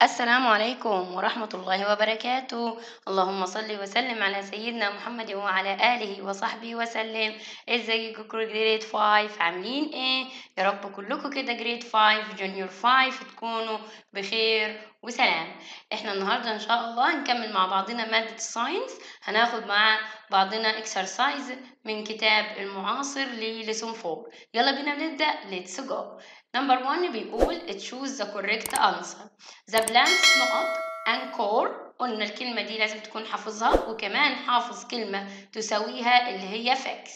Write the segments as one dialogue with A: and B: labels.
A: السلام عليكم ورحمة الله وبركاته اللهم صل وسلم على سيدنا محمد وعلى آله وصحبه وسلم ازيكم جريد 5 عاملين ايه يا رب كلكم كده جريد 5 جونيور 5 تكونوا بخير وسلام احنا النهارده ان شاء الله هنكمل مع بعضنا مادة الساينس هناخد مع بعضنا اكسرسايز من كتاب المعاصر لليسون 4 يلا بينا نبدأ let's go نمبر 1 بيقول choose the correct answer the plants نقط anchor قلنا الكلمة دي لازم تكون حافظها وكمان حافظ كلمة تساويها اللي هي fix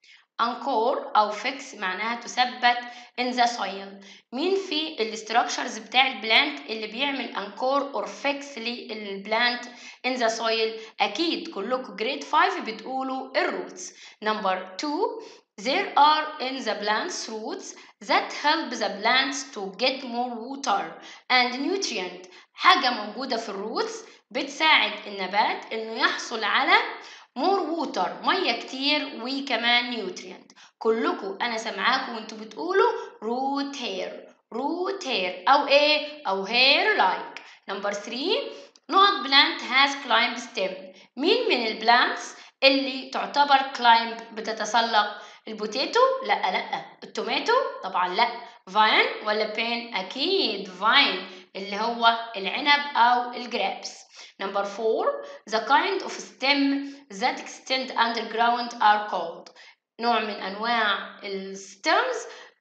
A: anchor أو fix معناها تثبت in the soil مين في الاستراكشرز بتاع البلانت اللي بيعمل anchor or fix للبلانت in the soil أكيد كلكم grade 5 بتقولوا الروتس نمبر 2 There are in the plant's roots that help the plants to get more water and nutrient حاجة موجودة في الروتس بتساعد النبات إنه يحصل على more water مية كتير وكمان nutrient كلكم أنا سامعاكم وانتوا بتقولوا root hair root hair أو إيه أو hair like number 3 نقط plant has climb stem مين من البلانتس اللي تعتبر climb بتتسلق البوتيتو لا لا التوماتو طبعا لا فاين ولا بين اكيد فاين اللي هو العنب او الجرابس نمبر 4 the kind of stem that extend underground are called نوع من انواع الستمز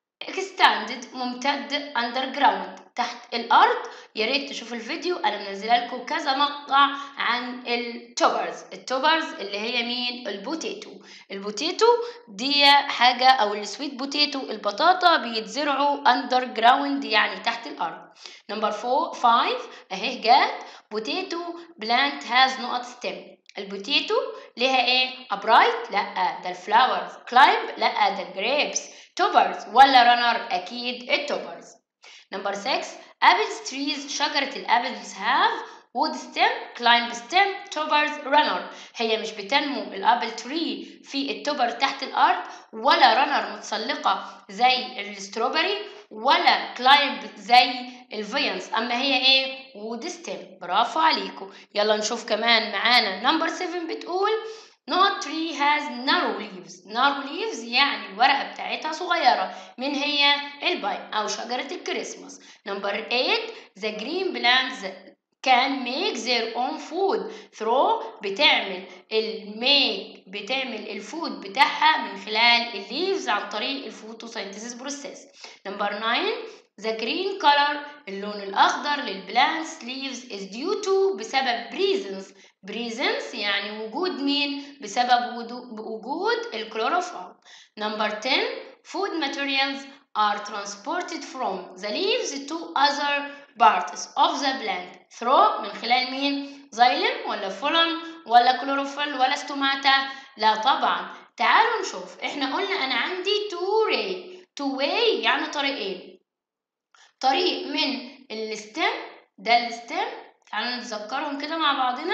A: extended ممتد underground تحت الارض يا ريت تشوفوا الفيديو انا منزله لكم كذا مقطع عن التوبرز التوبرز اللي هي مين البوتيتو البوتيتو دي حاجه او السويت بوتيتو البطاطا بيتزرعوا اندر جراوند يعني تحت الارض نمبر 4 5 اهي جت بوتيتو بلانت هاز نقط ستيم البوتيتو ليها ايه ابرايت لا ده الفلاورز كلايمب لا ده الجريبس توبرز ولا رانر اكيد التوبرز نمبر 6 ابلز تريز شجره الابلز هاف وود ستيم كلايمب ستيم توبرز رانر هي مش بتنمو الابل تري في التوبر تحت الارض ولا رانر متسلقه زي الستروبري ولا كلايمب زي الفينس اما هي ايه وود ستيم برافو عليكم يلا نشوف كمان معانا نمبر 7 بتقول Not tree has narrow leaves narrow leaves يعني الورقة بتاعتها صغيرة من هي الباين أو شجرة الكريسماس نمبر 8 the green plants can make their own food through بتعمل الميك بتعمل الفود بتاعها من خلال الليفز عن طريق الفوتوسينثيسيس بروسيس نمبر 9 The green color اللون الأخضر للبلانتس leaves is due to بسبب presence presence يعني وجود مين بسبب وجود الكلوروفورم نمبر 10 food materials are transported from the leaves to other parts of the plant through من خلال مين زايلم ولا فولم ولا كلوروفيل ولا ستوماتا لا طبعا تعالوا نشوف احنا قلنا انا عندي two way two way يعني طريقين طريق من الستم ده الستم تعالوا نتذكرهم كده مع بعضنا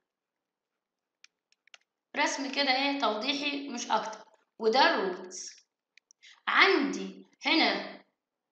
A: رسم كده ايه توضيحي مش اكتر وده الروتس عندي هنا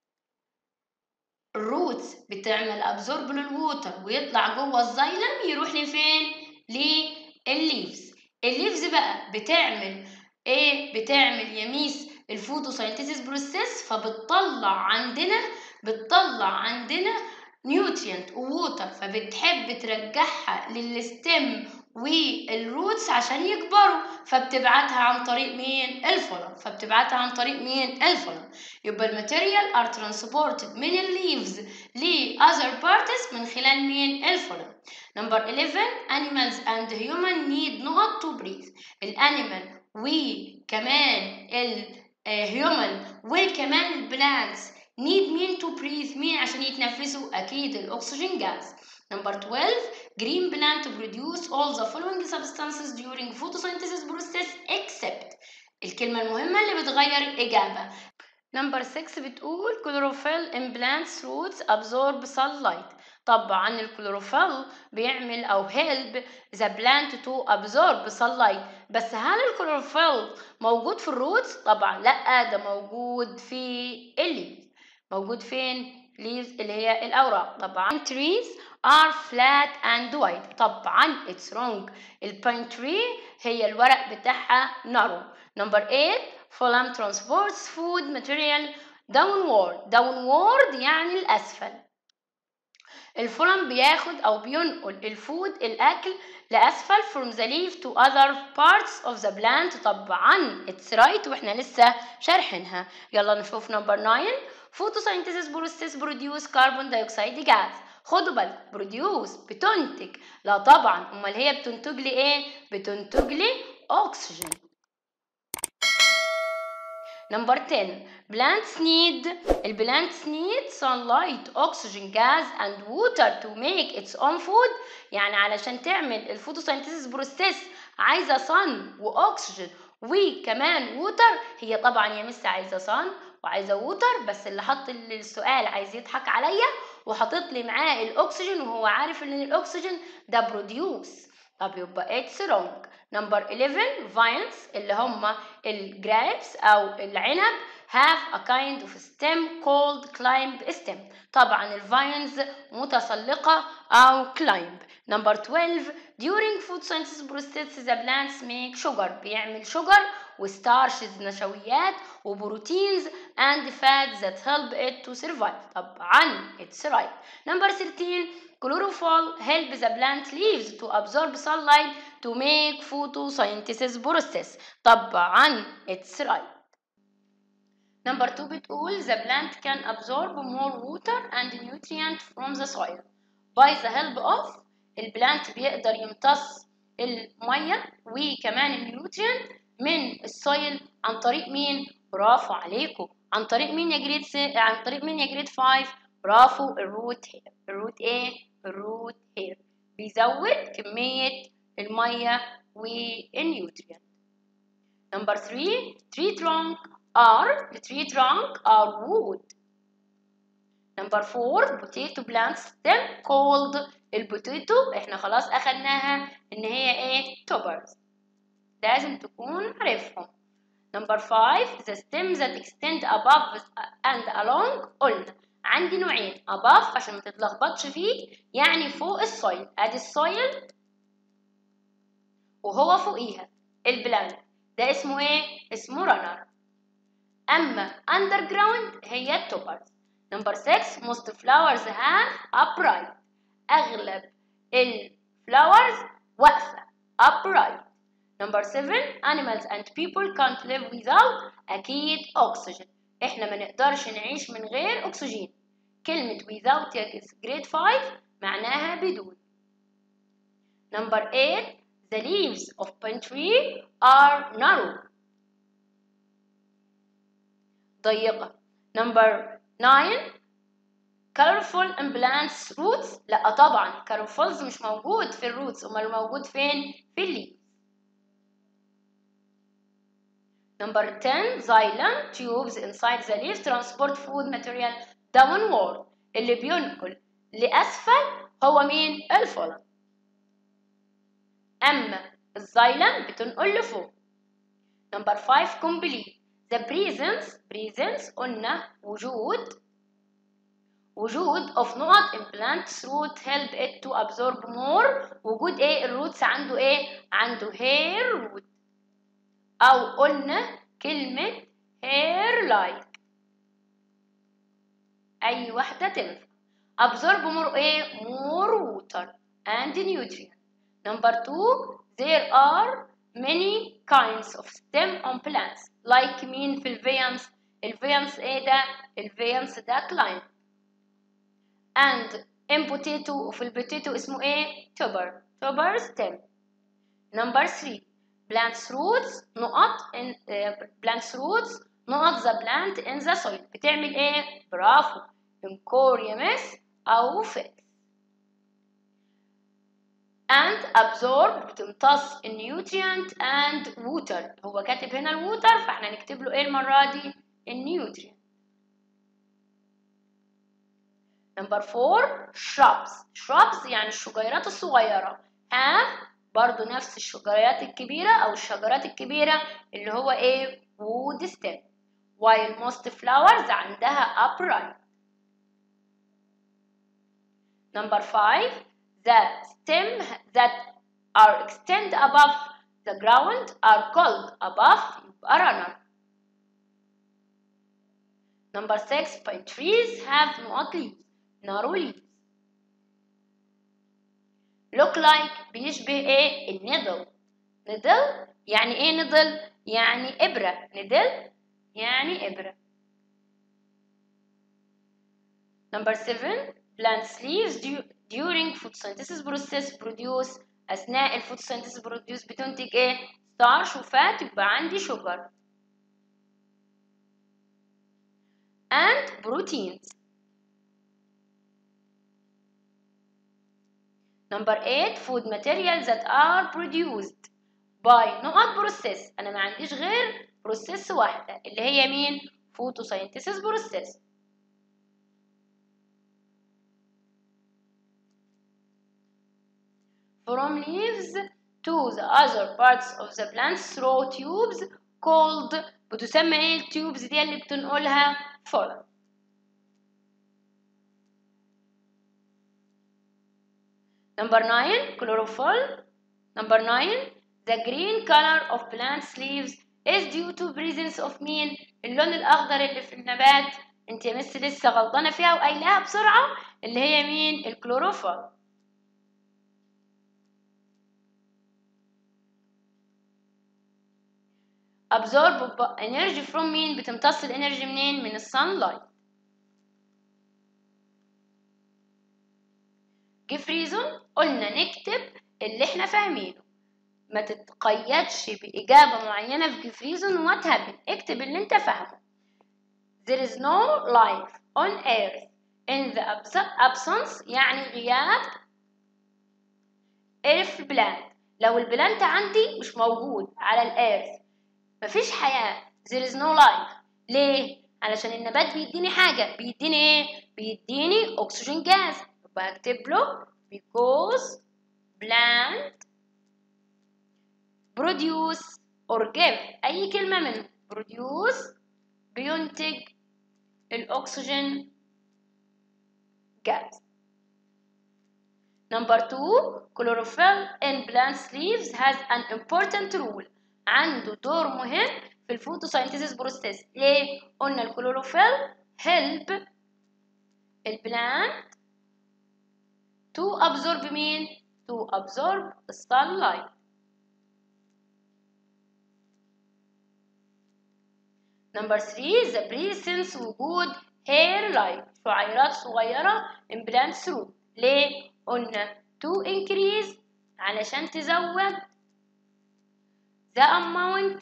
A: الروتس بتعمل ابزورب للووتر ويطلع جوه الزايلم يروح لفين للليفز الليفز بقى بتعمل ايه بتعمل يميس الفوتوسينثيسيس بروسيس فبتطلع عندنا بتطلع عندنا نيوترينت ووتر فبتحب ترجعها للستم والروتس عشان يكبروا فبتبعتها عن طريق مين الفولم فبتبعتها عن طريق مين الفولم يبقى الماتيريال ار ترانسبورتد من الليفز ل other parts من خلال مين الفولم نمبر 11 animals and human need not to breathe الانيمال وكمان الهيومن وكمان البلانتس need مين to breathe مين عشان يتنفسوا أكيد الأكسجين جاز Number 12 green plant produce all the following substances during photosynthesis process except الكلمة المهمة اللي بتغير الإجابة Number 6 بتقول chlorophyll in plants roots absorb sunlight طبعا الكلوروفيل بيعمل أو help the plant to absorb sunlight بس هل الكلوروفيل موجود في الروتس؟ طبعا لأ ده موجود في الليف موجود فين؟ leaves اللي هي الأوراق طبعا trees are flat and white طبعا it's wrong الباين تري هي الورق بتاعها narrow number 8 Fulham transports food material downward downward يعني الأسفل الفولم بياخد أو بينقل الفود الأكل لأسفل from the leaf to other parts of the plant طبعا it's right وإحنا لسه شارحينها يلا نشوف نمبر 9 photosynthesis process produce carbon dioxide gas خدوا بالكم بروديوس بتنتج لا طبعا امال هي بتنتج لي ايه بتنتج لي اكسجين نمبر 10 plants need البلانتس need sunlight oxygen gas and water to make its own food يعني علشان تعمل الفوتوسينثيسيس بروسيس عايزه صن واكسجين وكمان ووتر هي طبعا يا مس عايزه صن وعايزه ووتر بس اللي حط السؤال عايز يضحك عليا وحاطط لي معاه الاكسجين وهو عارف ان الاكسجين ده بروديوس طب يبقى اتس رونج نمبر 11 فاينز اللي هم الجرابس او العنب have a kind of stem called climb stem طبعا الفاينز متسلقة أو climb number 12 during photosynthesis process the plants make sugar بيعمل sugar وستارشز نشويات وبروتينز and fats that help it to survive طبعا it's right number 13 chlorophyll help the plant leaves to absorb sunlight to make photosynthesis process طبعا it's right number 2 بتقول the plant can absorb more water and nutrient from the soil by the help of البلانت بيقدر يمتص الميه وكمان النيوترينت من السويل عن طريق مين برافو عليكم عن طريق مين يا جريد س... عن طريق مين يا جريد 5 برافو الروت هير الروت ايه الروت هير بيزود كميه الميه والنيوترينت نمبر 3 tree trunk are the tree trunk are wood نمبر 4 potato plant stem called البوتيتو احنا خلاص اخدناها ان هي ايه tubers لازم تكون عارفهم نمبر 5 the stems that extend above and along قلنا عندي نوعين above عشان ما تتلخبطش فيه يعني فوق السويل ادي السويل وهو فوقيها البلانت ده اسمه ايه اسمه رانر اما underground هي التوبرز نمبر 6 most flowers have upright اغلب الفلاورز واقفه upright نمبر 7 animals and people can't live without اكيد oxygen احنا ما نقدرش نعيش من غير اكسجين كلمة without يا grade 5 معناها بدون نمبر 8 the leaves of pine tree are narrow ضيقة نمبر 9 colorful in plants roots لا طبعا colorfuls مش موجود في الروتس امال موجود فين في الليف Number 10 xylem tubes inside the leaf transport food material downward اللي بينقل لأسفل هو مين؟ الفولن أما الزايلم بتنقل لفوق Number 5 complete the presence presence قلنا وجود وجود of نقط in plants root help it to absorb more وجود ايه الروتس عنده ايه عنده hair root او قلنا كلمة hair like اي واحدة تنفع absorb more ايه more water and nutrient number two there are many kinds of stem on plants like مين في الفيانس الفيانس ايه ده الفيانس ده climb and in potato وفي البوتيتو اسمه ايه tuber tuber stem number 3 plants roots نقط in uh, plants roots نقط the plant in the soil بتعمل ايه برافو انكور يا مس او fix and absorb بتمتص النيوتريانت and water هو كاتب هنا الووتر فاحنا نكتب له ايه المرة دي النيوتريانت نمبر 4 shrubs shrubs يعني الشجيرات الصغيرة have برضو نفس الشجيرات الكبيرة أو الشجرات الكبيرة اللي هو إيه wood stem while most flowers عندها upright Number five, the stem that are extend above the ground are called above يبقى runner. Number six, pine trees have not leaves, narrow leaves. Look like بيشبه ايه؟ النضل. نضل يعني ايه نضل؟ يعني إبرة. نضل يعني إبرة. Number seven, plant leaves during photosynthesis process produce أثناء الفوتوسينثيسيس produce بتنتج إيه؟ starch وفات يبقى عندي sugar and proteins. Number eight, food materials that are produced by نقط process أنا ما عنديش غير process واحدة اللي هي مين؟ photosynthesis process. from leaves to the other parts of the plant through tubes called بتسمى ايه التيوبز دي اللي بتنقلها pollen Number 9 chlorophyll Number 9 the green color of plant leaves is due to presence of مين اللون الأخضر اللي في النبات انت يا مس لسه غلطانة فيها وقايلاها بسرعة اللي هي مين الكلوروفيل absorb energy from مين بتمتص الانرجي منين من السانلايت give reason قلنا نكتب اللي احنا فاهمينه ما تتقيدش بإجابة معينة في give reason what happened اكتب اللي انت فاهمه there is no life on earth in the absence يعني غياب if plant لو البلانت عندي مش موجود على الارث مفيش حياة there is no life ليه؟ علشان النبات بيديني حاجة بيديني ايه؟ بيديني أكسجين جاز يبقى هكتب له because plant produce or give أي كلمة منهم produce بينتج الأكسجين gas Number two, chlorophyll in plant leaves has an important role. عنده دور مهم في الفوتوسينثيسيس بروسيس ليه قلنا الكلوروفيل هيلب البلانت تو ابزورب مين تو ابزورب السانلايت نمبر 3 the presence وجود hair like شعيرات صغيرة in plants root ليه قلنا to increase علشان تزود the amount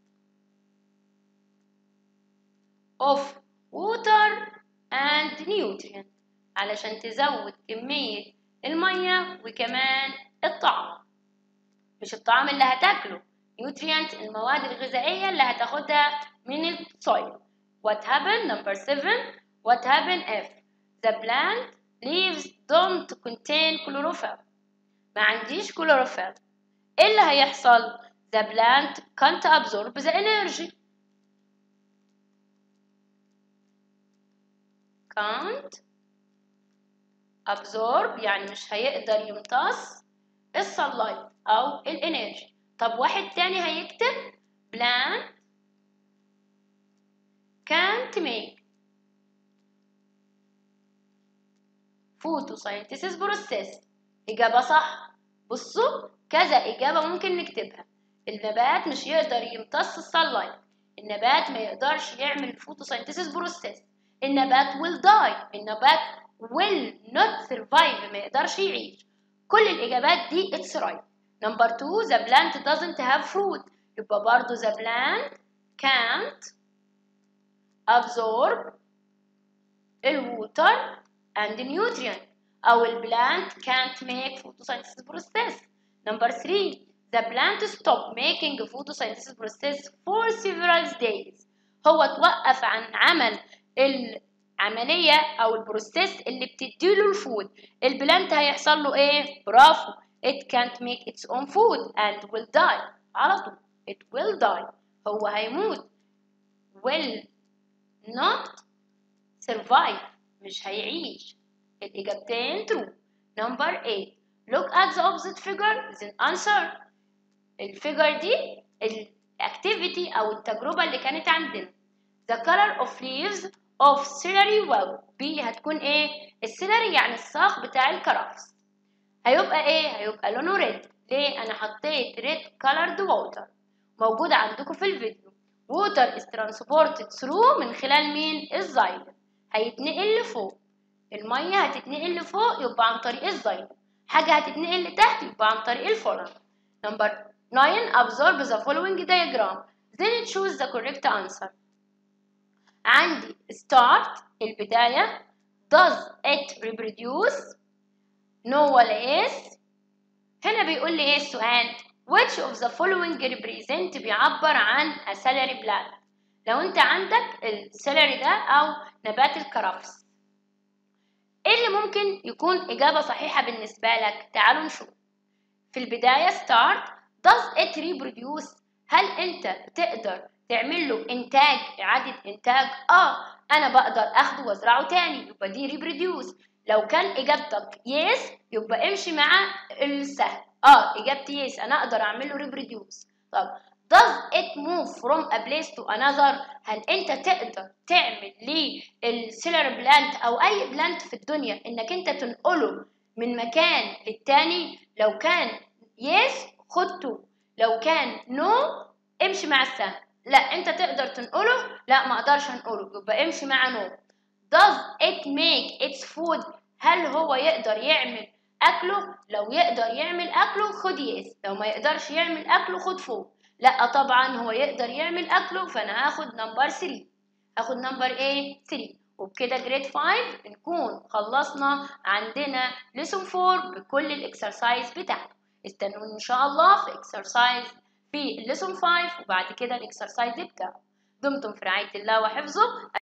A: of water and nutrient علشان تزود كمية المية وكمان الطعام مش الطعام اللي هتاكله nutrient المواد الغذائية اللي هتاخدها من السويل what happened number seven what happened if the plant leaves don't contain chlorophyll ما عنديش chlorophyll ايه اللي هيحصل the plant can't absorb the energy can't absorb يعني مش هيقدر يمتص السلايت أو الانرجي طب واحد تاني هيكتب plant can't make photosynthesis process إجابة صح بصوا كذا إجابة ممكن نكتبها النبات مش يقدر يمتص السلايت النبات ما يقدرش يعمل photosynthesis process النبات will die النبات will not survive ما يقدرش يعيش كل الإجابات دي it's right number two the plant doesn't have fruit يبقى برضو the plant can't absorb الووتر and nutrient أو البلانت can't make photosynthesis process number three the plant stop making photosynthesis process for several days هو توقف عن عمل العملية أو البروسيس اللي بتديله الفود البلانت هيحصل له إيه؟ برافو it can't make its own food and will die على طول it will die هو هيموت will not survive مش هيعيش الإجابتين true number 8 look at the opposite figure then answer الفيجر دي الاكتيفيتي أو التجربة اللي كانت عندنا the color of leaves of celery will be هتكون ايه السيلري يعني الساق بتاع الكرفس هيبقى ايه هيبقى لونه ريد ليه انا حطيت ريد colored water موجود عندكم في الفيديو water is transported through من خلال مين الزايلم هيتنقل لفوق المية هتتنقل لفوق يبقى عن طريق الزايلم حاجة هتتنقل لتحت يبقى عن طريق الفولر نمبر 9 absorb the following diagram then choose the correct answer عندي start البداية does it reproduce no ولا is هنا بيقول لي ايه السؤال which of the following represent بيعبر عن a celery plant لو انت عندك السيلري ده او نبات الكرفس ايه اللي ممكن يكون اجابة صحيحة بالنسبة لك تعالوا نشوف في البداية start does it reproduce هل انت تقدر تعمل له انتاج اعادة انتاج اه انا بقدر اخده وازرعه تاني يبقى دي reproduce لو كان اجابتك yes يبقى امشي مع السهل اه اجابتي يس انا اقدر اعمل له reproduce طب does it move from a place to another هل انت تقدر تعمل للسيلر بلانت او اي بلانت في الدنيا انك انت تنقله من مكان للتاني لو كان يس خدته لو كان نو no, امشي مع السهم لا انت تقدر تنقله لا ما اقدرش انقله يبقى امشي مع نو does it make its food هل هو يقدر يعمل اكله لو يقدر يعمل اكله خد يس لو ما يقدرش يعمل اكله خد فوق لا طبعا هو يقدر يعمل اكله فانا هاخد نمبر 3 هاخد نمبر ايه 3 وبكده جريد 5 نكون خلصنا عندنا ليسون 4 بكل الاكسرسايز بتاعته استنوني ان شاء الله في اكسرسايز في الليسون 5 وبعد كده الاكسرسايز بتاعه دمتم في رعايه الله وحفظه